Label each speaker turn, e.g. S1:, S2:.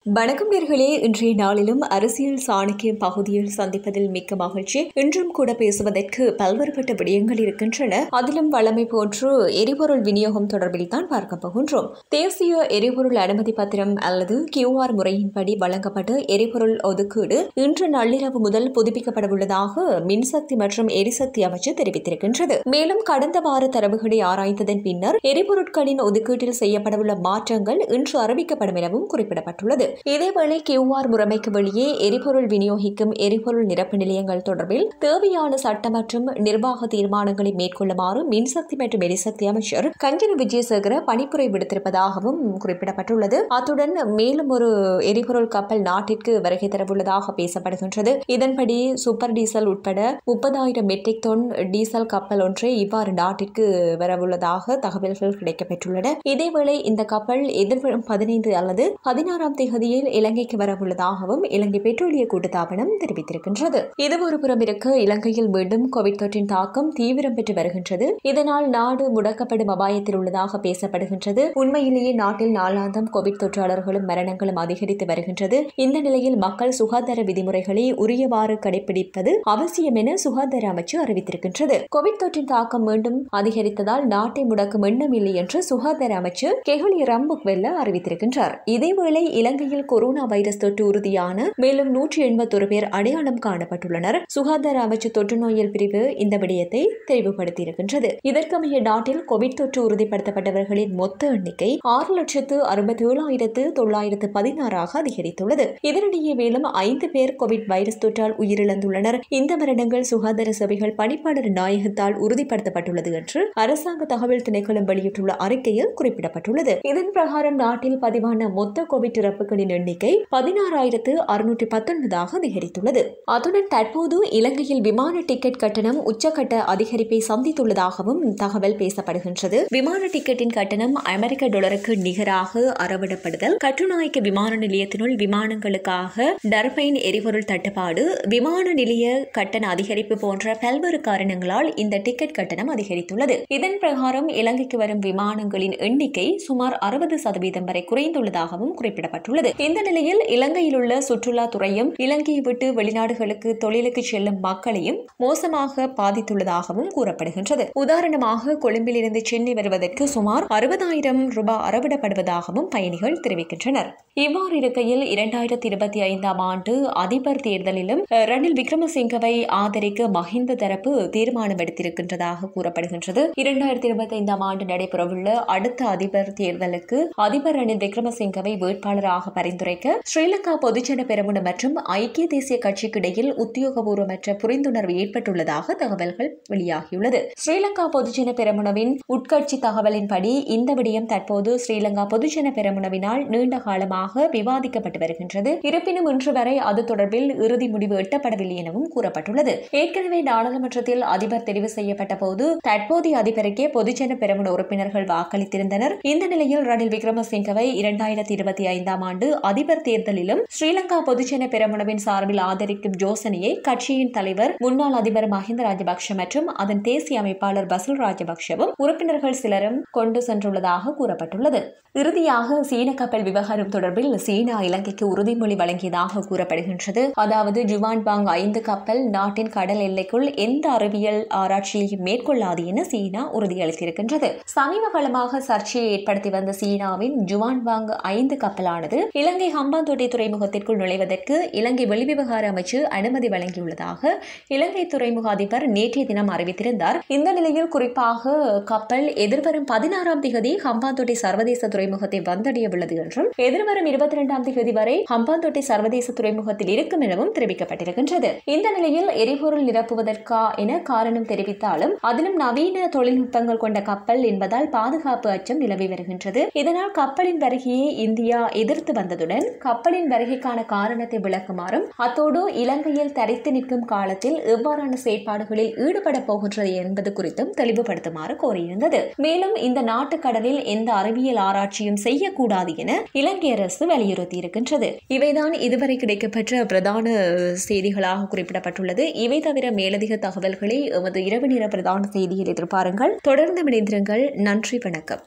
S1: வணக்கம் நேர்களே இன்றைய நாளிலும் அரசியல் சாணக்கியம் பகுதியில் சந்திப்பதில் மிக்க மகிழ்ச்சி இன்றும் கூட பேசுவதற்கு பல்வேறுபட்ட விடயங்கள் இருக்கின்றன அதிலும் வளமை போன்று எரிபொருள் விநியோகம் தொடர்பில் தான் பார்க்க போகின்றோம் தேசிய எரிபொருள் அனுமதி பத்திரம் அல்லது கியூஆர் முறையின்படி வழங்கப்பட்ட எரிபொருள் ஒதுக்கீடு இன்று நள்ளிரவு முதல் புதுப்பிக்கப்படவுள்ளதாக மின்சக்தி மற்றும் எரிசக்தி அமைச்சு தெரிவித்திருக்கின்றது மேலும் கடந்த வார தரவுகளை ஆராய்ந்ததன் பின்னர் எரிபொருட்களின் ஒதுக்கீட்டில் செய்யப்படவுள்ள மாற்றங்கள் இன்று அறிவிக்கப்படும் எனவும் குறிப்பிடப்பட்டுள்ளது இதேவேளை கியூஆர் முறைமைக்கு வெளியே எரிபொருள் விநியோகிக்கும் எரிபொருள் நிரப்பு நிலையங்கள் தொடர்பில் தேவையான சட்ட மற்றும் நிர்வாக தீர்மானங்களை மேற்கொள்ளுமாறு மின்சக்தி மற்றும் எரிசக்தி அமைச்சர் கஞ்சன விஜயசேகர பணிப்புரை விடுத்திருப்பதாகவும் குறிப்பிடப்பட்டுள்ளது அத்துடன் மேலும் ஒரு எரிபொருள் கப்பல் நாட்டிற்கு வருகை தரவுள்ளதாக பேசப்படுகின்றது இதன்படி சூப்பர் டீசல் உட்பட முப்பதாயிரம் மெட்ரிக் டன் டீசல் கப்பல் ஒன்றை இவ்வாறு நாட்டிற்கு வரவுள்ளதாக தகவல்கள் கிடைக்கப்பெற்றுள்ளன இதேவேளை இந்த கப்பல் எதிர்வரும் பதினைந்து அல்லது பதினாறாம் தேதியில் இலங்கைக்கு வரவுள்ளதாகவும் இலங்கை பெட்ரோலிய கூட்டுத்தாபனம் தெரிவித்திருக்கின்றது இது ஒரு புறம் இருக்க இலங்கையில் மீண்டும் கோவிட் தொற்றின் தாக்கம் தீவிரம் பெற்று வருகின்றது இதனால் நாடு முடக்கப்படும் அபாயத்தில் உள்ளதாக பேசப்படுகின்றது உண்மையிலேயே நாட்டில் நாளாந்தம் கோவிட் தொற்றாளர்களும் மரணங்களும் அதிகரித்து வருகின்றது இந்த நிலையில் மக்கள் சுகாதார விதிமுறைகளை உரியவாறு கடைபிடிப்பது அவசியம் என சுகாதார அமைச்சு அறிவித்திருக்கின்றது கோவிட் தொற்றின் தாக்கம் மீண்டும் அதிகரித்ததால் நாட்டை முடக்கும் எண்ணம் இல்லை என்று சுகாதார அமைச்சு கெஹலி ரம்புக்வெல்ல அறிவித்திருக்கின்றார் இதேவேளை இலங்கையில் கொரோனா வைரஸ் தொற்று உறுதியான மேலும் நூற்றி எண்பத்தொரு பேர் அடையாளம் காணப்பட்டுள்ளனர் சுகாதார அமைச்சு தொற்று நோயல் பிரிவு இந்த விடயத்தை தெளிவுபடுத்தியிருக்கின்றது இதற்கமைய நாட்டில் கோவிட் தொற்று உறுதிப்படுத்தப்பட்டவர்களின் மொத்த எண்ணிக்கை ஆறு லட்சத்து அறுபத்தி ஏழாயிரத்து தொள்ளாயிரத்து பதினாறாக அதிகரித்துள்ளது இதனிடையே மேலும் ஐந்து பேர் கோவிட் வைரஸ் தொற்றால் உயிரிழந்துள்ளனர் இந்த மரணங்கள் சுகாதார சபைகள் பணிப்பாளர் நாயகத்தால் உறுதிப்படுத்தப்பட்டுள்ளது என்று அரசாங்க தகவல் திணைக்களம் வெளியிட்டுள்ள அறிக்கையில் குறிப்பிடப்பட்டுள்ளது இதன் பிரகாரம் நாட்டில் பதிவான மொத்த கோவிட் இறப்புகளின் எண்ணிக்கை பதினாறாயிரத்து அறுநூற்றி பத்தொன்பதாக அதிகரித்துள்ளது அத்துடன் தற்போது இலங்கையில் விமான டிக்கெட் கட்டணம் உச்சக்கட்ட அதிகரிப்பை சந்தித்துள்ளதாகவும் தகவல் பேசப்படுகின்றது விமான டிக்கெட்டின் கட்டணம் அமெரிக்க டாலருக்கு நிகராக அறவிடப்படுதல் கட்டுநாயக்க விமான நிலையத்தினுள் விமானங்களுக்காக டர்பைன் எரிபொருள் தட்டுப்பாடு விமான நிலைய கட்டண அதிகரிப்பு போன்ற பல்வேறு காரணங்களால் இந்த டிக்கெட் கட்டணம் அதிகரித்துள்ளது இதன் பிரகாரம் இலங்கைக்கு வரும் விமானங்களின் எண்ணிக்கை சுமார் அறுபது சதவீதம் வரை குறைந்துள்ளதாகவும் குறிப்பிடப்பட்டுள்ளது இந்த நிலையில் இலங்கையில் உள்ள சுற்றுலா துறையும் இலங்கையை விட்டு வெளிநாடுகளுக்கு தொழிலுக்கு செல்லும் மக்களையும் மோசமாக பாதித்துள்ளதாகவும் கூறப்படுகின்றது உதாரணமாக கொழும்பில் இருந்து சென்னை வருவதற்கு சுமார் அறுபதாயிரம் ரூபாய் அறவிடப்படுவதாகவும் பயணிகள் தெரிவிக்கின்றனர் இவ்வாறு இருக்கையில் இரண்டாயிரத்தி இருபத்தி ஐந்தாம் ஆண்டு அதிபர் தேர்தலிலும் ரணில் விக்ரமசிங்கவை ஆதரிக்க மஹிந்த தரப்பு தீர்மானம் எடுத்திருக்கின்றதாக கூறப்படுகின்றது இரண்டாயிரத்தி இருபத்தி ஐந்தாம் ஆண்டு நடைபெறவுள்ள அடுத்த அதிபர் தேர்தலுக்கு அதிபர் ரணில் விக்ரமசிங்கவை வேட்பாளராக பரிந்துரைக்க ஸ்ரீலங்கா பொதுஜன பெரமுன மற்றும் ஐக்கிய தேசிய கட்சிக்கு இடையில் உத்தியோகபூர்வமற்ற புரிந்துணர்வு ஏற்பட்டுள்ளதாக தகவல்கள் வெளியாகியுள்ளது ஸ்ரீலங்கா பொதுஜன பெரமுனவின் உட்கட்சி தகவலின்படி இந்த விடயம் தற்போது ஸ்ரீலங்கா பொதுஜன பெரமுனவினால் நீண்ட காலமாக விவாதிக்கப்பட்டு வருகின்றது இருப்பினும் இன்று வரை அது தொடர்பில் இறுதி முடிவு எட்டப்படவில்லை எனவும் கூறப்பட்டுள்ளது ஏற்கனவே நாடாளுமன்றத்தில் அதிபர் தெரிவு செய்யப்பட்ட போது தற்போதைய அதிபருக்கே பொதுஜன பெரமுன உறுப்பினர்கள் வாக்களித்திருந்தனர் இந்த நிலையில் ரணில் விக்ரமசிங்கவை இரண்டாயிரத்தி இருபத்தி ஐந்தாம் ஆண்டு அதிபர் தேர்தலிலும் ஸ்ரீலங்கா பொதுஜன பெரமுனவின் சார்பில் ஆதரிக்கும் யோசனையை கட்சியின் தலைவர் முன்னாள் அதிபர் மஹிந்த ராஜபக்ஷ மற்றும் அதன் தேசிய அமைப்பாளர் பசுல் ராஜபக்ஷவும் உறுப்பினர்கள் சிலரும் கொண்டு சென்றுள்ளதாக கூறப்பட்டுள்ளது இறுதியாக சீன கப்பல் விவகாரம் தொடர்பில் சீனா இலங்கைக்கு உறுதிமொழி வழங்கியதாக கூறப்படுகின்றது அதாவது ஜுவான் பாங் ஐந்து கப்பல் நாட்டின் கடல் எல்லைக்குள் எந்த அறிவியல் ஆராய்ச்சியையும் மேற்கொள்ளாது என சீனா உறுதியளித்திருக்கின்றது சமீப காலமாக சர்ச்சையை ஏற்படுத்தி வந்த சீனாவின் ஜுவான் பாங் ஐந்து கப்பலானது இலங்கை ஹம்பாந்தோட்டை துறைமுகத்திற்குள் நுழைவதற்கு இலங்கை வெளிவிவகார அமைச்சு அனுமதி வழங்கியுள்ளதாக இலங்கை துறைமுக அதிபர் நேற்றைய தினம் அறிவித்திருந்தார் இந்த நிலையில் குறிப்பாக கப்பல் எதிர்வரும் பதினாறாம் தேதி ஹம்பாந்தோட்டை சர்வதேச துறைமுகத்தை வந்தடைய உள்ளது என்றும் எதிர்வரும் இருபத்தி இரண்டாம் தேதி வரை ஹம்பாந்தோட்டை சர்வதேச துறைமுகத்தில் இருக்கும் எனவும் தெரிவிக்கப்பட்டிருக்கின்றது இந்த நிலையில் எரிபொருள் நிரப்புவதற்கா என காரணம் தெரிவித்தாலும் அதிலும் நவீன தொழில்நுட்பங்கள் கொண்ட கப்பல் என்பதால் பாதுகாப்பு அச்சம் நிலவி வருகின்றது இதனால் கப்பலின் வருகையை இந்தியா எதிர்த்து வந்ததுடன் கப்பலின் வருகைக்கான காரணத்தை விளக்குமாறும் அத்தோடு இலங்கையில் தரித்து நிற்கும் காலத்தில் எவ்வாறான செயற்பாடுகளில் ஈடுபட போகின்றது என்பது குறித்தும் தெளிவுபடுத்துமாறு கோரியிருந்தது மேலும் இந்த நாட்டு கடலில் எந்த அறிவியல் ஆராய்ச்சியும் செய்யக்கூடாது என இலங்கை அரசு வலியுறுத்தி இருக்கின்றது இவைதான் இதுவரை கிடைக்கப்பெற்ற பிரதான செய்திகளாக குறிப்பிடப்பட்டுள்ளது இவை தவிர மேலதிக தகவல்களை எமது இரவு நேர பிரதான செய்தியில் எதிர்பாருங்கள் தொடர்ந்து இணைந்திருங்கள் நன்றி வணக்கம்